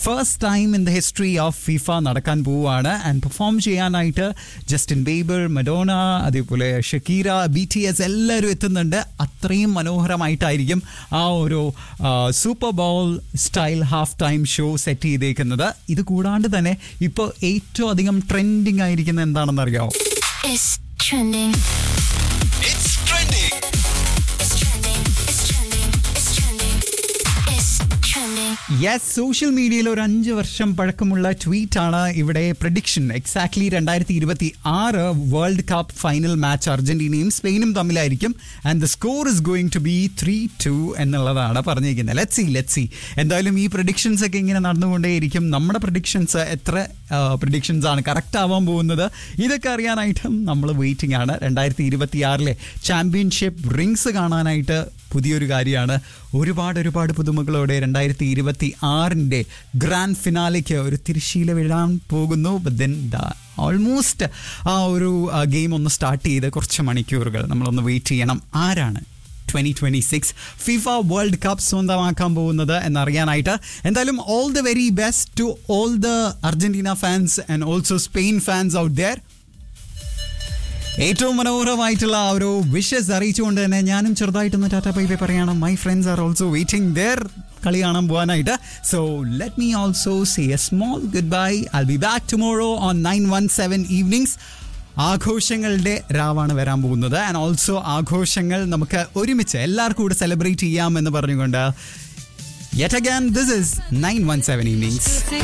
First time in the history of FIFA നടക്കാൻ പോവുകയാണ് and perform ചെയ്യാനായിട്ട് ജസ്റ്റിൻ ബേബർ മഡോണ അതേപോലെ ഷക്കീര ബി ടി എസ് എല്ലാവരും എത്തുന്നുണ്ട് അത്രയും മനോഹരമായിട്ടായിരിക്കും ആ ഒരു super bowl style half time show set ചെയ്തേക്കുന്നത് ഇത് കൂടാണ്ട് തന്നെ ഇപ്പോൾ ഏറ്റവും അധികം ട്രെൻഡിങ് ആയിരിക്കുന്ന എന്താണെന്ന് അറിയാമോ It's trending. It's trending. It's trending. It's trending. It's trending. It's trending. Yes social മീഡിയയിൽ ഒരു അഞ്ച് വർഷം പഴക്കമുള്ള ട്വീറ്റ് ആണ് ഇവിടെ പ്രഡിക്ഷൻ എക്സാക്ട്ലി രണ്ടായിരത്തി ഇരുപത്തി ആറ് വേൾഡ് കപ്പ് ഫൈനൽ മാച്ച് അർജന്റീനയും സ്പെയിനും തമ്മിലായിരിക്കും and the score is going to be three two എന്നുള്ളതാണ് പറഞ്ഞിരിക്കുന്നത് ലെറ്റ് സി ലെറ്റ് സി എന്തായാലും ഈ പ്രഡിക്ഷൻസ് ഒക്കെ ഇങ്ങനെ നടന്നുകൊണ്ടേയിരിക്കും നമ്മുടെ പ്രഡിക്ഷൻസ് എത്ര പ്രഡിക്ഷൻസ് ആണ് കറക്റ്റ് ആവാൻ പോകുന്നത് ഇതൊക്കെ അറിയാനായിട്ടും നമ്മൾ വെയിറ്റിംഗ് ആണ് രണ്ടായിരത്തി ഇരുപത്തി ആറിലെ ചാമ്പ്യൻഷിപ്പ് റിങ്സ് കാണാനായിട്ട് പുതിയൊരു കാര്യമാണ് ഒരുപാട് ഒരുപാട് പുതുമകളോടെ രണ്ടായിരത്തി ഇരുപത്തി ആറിൻ്റെ ഗ്രാൻഡ് ഫിനാലേക്ക് ഒരു തിരശീല വിടാൻ പോകുന്നു ദെൻ ഓൾമോസ്റ്റ് ആ ഒരു ഗെയിം ഒന്ന് സ്റ്റാർട്ട് ചെയ്ത് കുറച്ച് മണിക്കൂറുകൾ നമ്മളൊന്ന് വെയിറ്റ് ചെയ്യണം ആരാണ് twenty twenty six FIFA world cup സ്വന്തമാക്കാൻ പോകുന്നത് എന്നറിയാനായിട്ട് എന്തായാലും all the very best to all the Argentina fans and also Spain fans out there ഏറ്റവും മനോഹരമായിട്ടുള്ള ആ ഒരു വിഷസ് അറിയിച്ചുകൊണ്ട് തന്നെ ഞാനും ചെറുതായിട്ടൊന്ന് ടാറ്റ ബൈ ബൈ പറയാണ് my friends are also waiting there കളി കാണാൻ പോകാനായിട്ട് so let me also say a small goodbye I be back tomorrow on nine one seven evenings ആഘോഷങ്ങളുടെ രാവാണ് വരാൻ പോകുന്നത് ആൻഡ് ഓൾസോ ആഘോഷങ്ങൾ നമുക്ക് ഒരുമിച്ച് എല്ലാവർക്കും കൂടെ സെലിബ്രേറ്റ് ചെയ്യാമെന്ന് പറഞ്ഞുകൊണ്ട് yet again this is nine one seven evenings